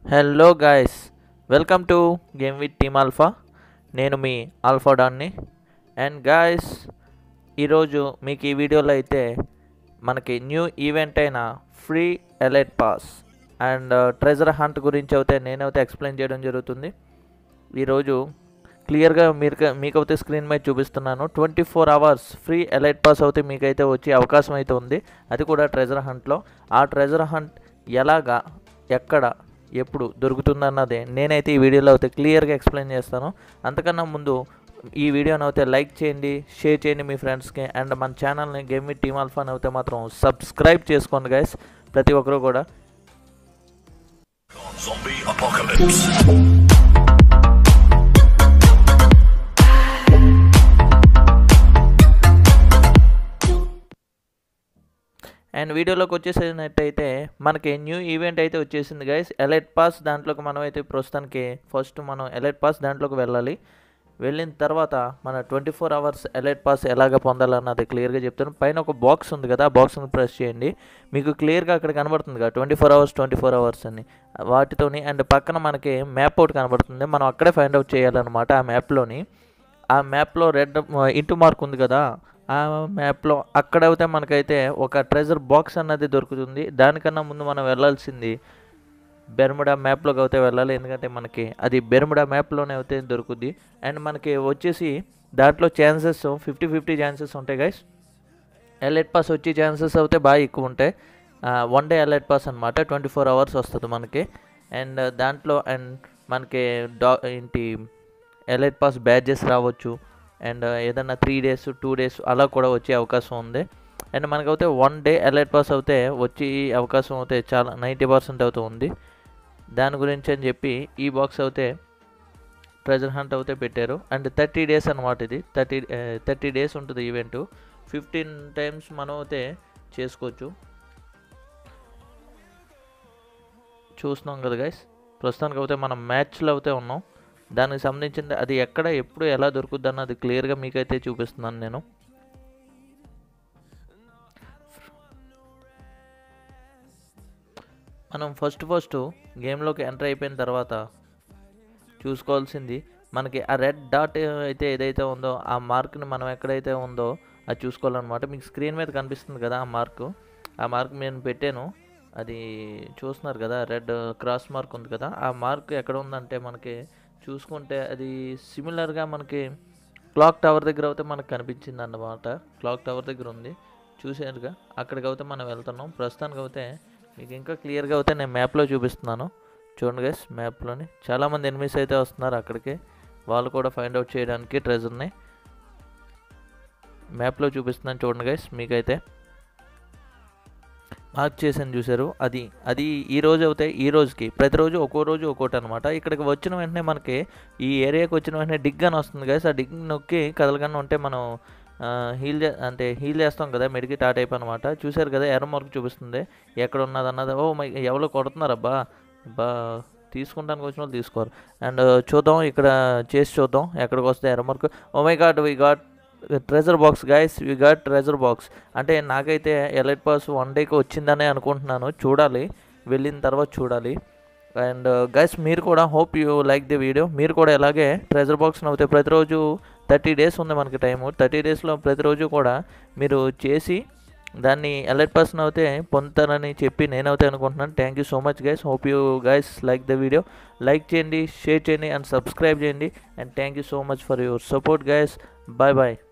Hello guys welcome to game with team alpha నేను మీ alpha డాన్ని అండ్ గాయస్ ఈరోజు మీకు ఈ వీడియోలో అయితే మనకి న్యూ ఈవెంట్ అయిన free elite pass and treasure hunt గురించి అయితే నేనైతే ఎక్స్ప్లెయిన్ చేయడం జరుగుతుంది ఈరోజు క్లియర్గా మీరు మీకైతే స్క్రీన్ మీద చూపిస్తున్నాను twenty four hours free elite pass అయితే మీకైతే వచ్చే అవకాశం అయితే ఉంది అది కూడా ట్రెజర్ హంట్లో ఆ ట్రెజర్ హంట్ ఎలాగా ఎక్కడ ఎప్పుడు దొరుకుతుందన్నది నేనైతే ఈ వీడియోలో అయితే క్లియర్గా ఎక్స్ప్లెయిన్ చేస్తాను అంతకన్నా ముందు ఈ వీడియోని అయితే లైక్ చేయండి షేర్ చేయండి మీ ఫ్రెండ్స్కి అండ్ మన ఛానల్ని గేమ్ విత్ టీమ్ ఆల్ఫా అయితే మాత్రం సబ్స్క్రైబ్ చేసుకోండి గైస్ ప్రతి ఒక్కరు కూడా Zombie apocalypse. అండ్ వీడియోలోకి వచ్చేసినట్టయితే మనకి న్యూ ఈవెంట్ అయితే వచ్చేసింది గైస్ ఎలైట్ పాస్ దాంట్లోకి మనం అయితే ప్రస్తుతానికి ఫస్ట్ మనం ఎలైట్ పాస్ దాంట్లోకి వెళ్ళాలి వెళ్ళిన తర్వాత మన twenty four hours elite pass ఎలాగ పొందాలన్నది క్లియర్గా చెప్తాను పైన ఒక బాక్స్ ఉంది కదా ఆ బాక్స్ని ప్రెస్ చేయండి మీకు క్లియర్గా అక్కడ కనబడుతుంది కదా twenty four hours twenty four hours అని వాటితోని అండ్ పక్కన మనకి మ్యాప్ ఒకటి కనబడుతుంది మనం అక్కడే ఫైండ్ అవుట్ చేయాలన్నమాట ఆ మ్యాప్లోని ఆ మ్యాప్లో రెడ్ ఇంటూ మార్క్ ఉంది కదా ఆ మ్యాప్లో అక్కడైతే మనకైతే ఒక ట్రెజర్ బాక్స్ అన్నది దొరుకుతుంది దానికన్నా ముందు మనం వెళ్ళాల్సింది బెర్ముడా మ్యాప్లోకి అయితే వెళ్ళాలి ఎందుకంటే మనకి అది బెర్ముడా మ్యాప్లోనే అయితే దొరుకుద్ది అండ్ మనకి వచ్చేసి దాంట్లో ఛాన్సెస్ ఫిఫ్టీ ఫిఫ్టీ ఛాన్సెస్ ఉంటాయి గైస్ ఎలైట్ పాస్ వచ్చే ఛాన్సెస్ అయితే బాగా ఎక్కువ ఉంటాయి వన్ డే ఎలైట్ పాస్ అనమాట ట్వంటీ ఫోర్ అవర్స్ వస్తుంది మనకి అండ్ దాంట్లో అండ్ మనకి డా ఏంటి ఎలైట్ పాస్ బ్యాడ్జెస్ రావచ్చు అండ్ ఏదన్నా త్రీ డేస్ టూ డేస్ అలా కూడా వచ్చే అవకాశం ఉంది అండ్ మనకైతే వన్ డే ఎలైట్ పాస్ అయితే వచ్చే అవకాశం అయితే చాలా నైంటీ పర్సెంట్ అవుతూ ఉంది దాని గురించి అని చెప్పి ఈ బాక్స్ అయితే ట్రెజర్ హంట్ అయితే పెట్టారు అండ్ థర్టీ డేస్ అనమాట ఇది థర్టీ థర్టీ డేస్ ఉంటుంది ఈవెంట్ ఫిఫ్టీన్ టైమ్స్ మనం అయితే చేసుకోవచ్చు చూస్తున్నాం కదా గైస్ ప్రస్తుతానికి అయితే మనం మ్యాచ్లో అయితే ఉన్నాం దానికి సంబంధించింది అది ఎక్కడ ఎప్పుడు ఎలా దొరుకుద్ది అన్నది క్లియర్గా మీకైతే చూపిస్తున్నాను నేను మనం ఫస్ట్ ఫస్ట్ గేమ్లోకి ఎంటర్ అయిపోయిన తర్వాత చూసుకోవాల్సింది మనకి ఆ రెడ్ డాట్ అయితే ఏదైతే ఉందో ఆ మార్క్ని మనం ఎక్కడైతే ఉందో అది చూసుకోవాలన్నమాట మీకు స్క్రీన్ మీద కనిపిస్తుంది కదా ఆ మార్క్ ఆ మార్క్ నేను పెట్టాను అది చూస్తున్నారు కదా రెడ్ క్రాస్ మార్క్ ఉంది కదా ఆ మార్క్ ఎక్కడ ఉందంటే మనకి చూసుకుంటే అది సిమిలర్గా మనకి క్లాక్ టవర్ దగ్గర అయితే మనకు కనిపించింది అన్నమాట క్లాక్ టవర్ దగ్గర ఉంది చూసారుగా అక్కడికి అయితే మనం వెళ్తున్నాం ప్రస్తుతానికి అయితే మీకు ఇంకా క్లియర్గా అయితే నేను మ్యాప్లో చూపిస్తున్నాను చూడండి గైస్ మ్యాప్లోని చాలామంది ఎనిమిస్ అయితే వస్తున్నారు అక్కడికి వాళ్ళు కూడా ఫైండ్ అవుట్ చేయడానికి ట్రెజర్ని మ్యాప్లో చూపిస్తున్నాను చూడండి గైస్ మీకైతే మార్క్ చేసాను చూసారు అది అది ఈ రోజు అవుతే ఈ రోజుకి ప్రతిరోజు ఒక్కో రోజు ఒక్కోటి అనమాట ఇక్కడికి వచ్చిన వెంటనే మనకి ఈ ఏరియాకి వచ్చిన వెంటనే డిగ్ అని వస్తుంది గైస్ ఆ డిగ్ నొక్కి కదలగానే ఉంటే మనం హీల్ చే అంటే హీల్ చేస్తాం కదా మెడికి టాట్ అయిపోయి అనమాట చూసారు కదా ఎర్ర మార్క్ చూపిస్తుంది ఎక్కడ ఉన్నది అన్నది ఓ మై ఎవరో కొడుతున్నారబ్బా బా తీసుకుంటానికి వచ్చిన వాళ్ళు తీసుకోరు అండ్ చూద్దాం ఇక్కడ చేసి చూద్దాం ఎక్కడికి వస్తే ఎర్ర mark oh my god we got treasure box guys we got treasure box అంటే నాకైతే ఎలైట్ పాస్ వన్ డేకి వచ్చిందనే అనుకుంటున్నాను చూడాలి వెళ్ళిన తర్వాత చూడాలి అండ్ గైస్ మీరు కూడా hope you like the video మీరు కూడా ఇలాగే ట్రెజర్ బాక్స్ అవుతాయి ప్రతిరోజు థర్టీ డేస్ ఉంది మనకి టైము థర్టీ డేస్లో ప్రతిరోజు కూడా మీరు చేసి దాన్ని ఎలర్ట్ పర్సన్ అయితే పొందుతారని చెప్పి నేనైతే అనుకుంటున్నాను thank you so much guys hope you guys like the video like చేయండి షేర్ చేయండి అండ్ సబ్స్క్రైబ్ చేయండి and thank you so much for your support guys bye bye